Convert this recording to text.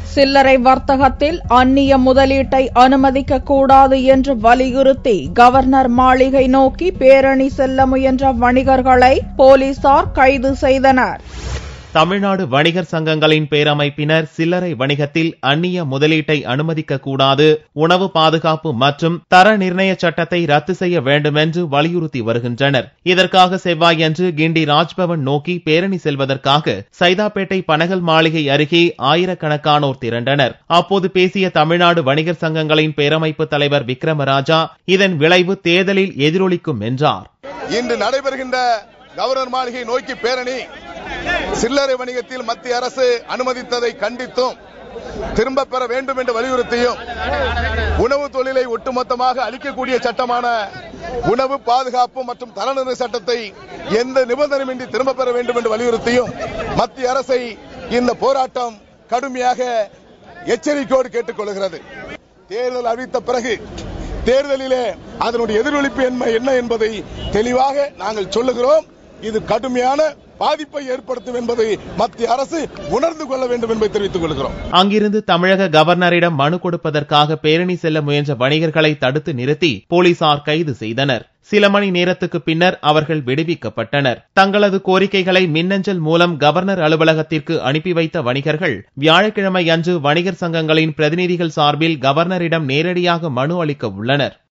சில்லறை வர்த்தகத்தில் அந்நிய முதலீட்டை அனுமதிக்க கூடாது என்று வலியுறுத்தி கவர்னர் மாளிகை நோக்கி பேரணி செல்ல முயன்ற வணிகர்களை போலீசார் கைது செய்தனர் தமிழ்நாடு வணிகர் சங்கங்களின் பேரமைப்பினர் சில்லறை வணிகத்தில் அந்நிய முதலீட்டை அனுமதிக்க கூடாது உணவு பாதுகாப்பு மற்றும் தர நிர்ணய சட்டத்தை ரத்து செய்ய வேண்டும் என்று வலியுறுத்தி வருகின்றனர் இதற்காக செவ்வாயன்று கிண்டி ராஜ்பவன் நோக்கி பேரணி செல்வதற்காக சைதாப்பேட்டை பனகல் மாளிகை அருகே ஆயிரக்கணக்கானோர் திரண்டனர் அப்போது பேசிய தமிழ்நாடு வணிகர் சங்கங்களின் பேரமைப்பு தலைவர் விக்ரமராஜா இதன் விளைவு தேர்தலில் எதிரொலிக்கும் என்றார் இன்று நடைபெறுகின்ற கவர்னர் மாளிகை நோக்கி பேரணி சில்லறை வணிகத்தில் மத்திய அரசு அனுமதித்ததை கண்டித்தும் திரும்ப பெற வேண்டும் என்று வலியுறுத்தியும் உணவு தொழிலை ஒட்டுமொத்தமாக அளிக்கக்கூடிய சட்டமான உணவு பாதுகாப்பு மற்றும் தரநிலை சட்டத்தை எந்த நிபந்தனையின்றி திரும்ப பெற வேண்டும் என்று வலியுறுத்தியும் மத்திய அரசை இந்த போராட்டம் கடுமையாக எச்சரிக்கையோடு கேட்டுக் கொள்கிறது தேர்தல் அறிவித்த பிறகு தேர்தலிலே அதனுடைய எதிரொலிப்பு என்ன என்பதை தெளிவாக நாங்கள் சொல்லுகிறோம் இது கடுமையான பாதிப்பை ஏற்படுத்தும் என்பதை மத்திய அரசு உணர்ந்து கொள்ள வேண்டும் என்பதை தெரிவித்துக் கொள்கிறோம் அங்கிருந்து தமிழக கவர்னரிடம் மனு கொடுப்பதற்காக பேரணி செல்ல முயன்ற வணிகர்களை தடுத்து நிறுத்தி போலீசார் கைது செய்தனர் சில மணி நேரத்துக்கு பின்னர் அவர்கள் விடுவிக்கப்பட்டனர் தங்களது கோரிக்கைகளை மின்னஞ்சல் மூலம் கவர்னர் அலுவலகத்திற்கு அனுப்பி வைத்த வணிகர்கள் வியாழக்கிழமை அன்று வணிகர் சங்கங்களின் பிரதிநிதிகள் சார்பில் கவர்னரிடம் நேரடியாக மனு அளிக்க உள்ளனர்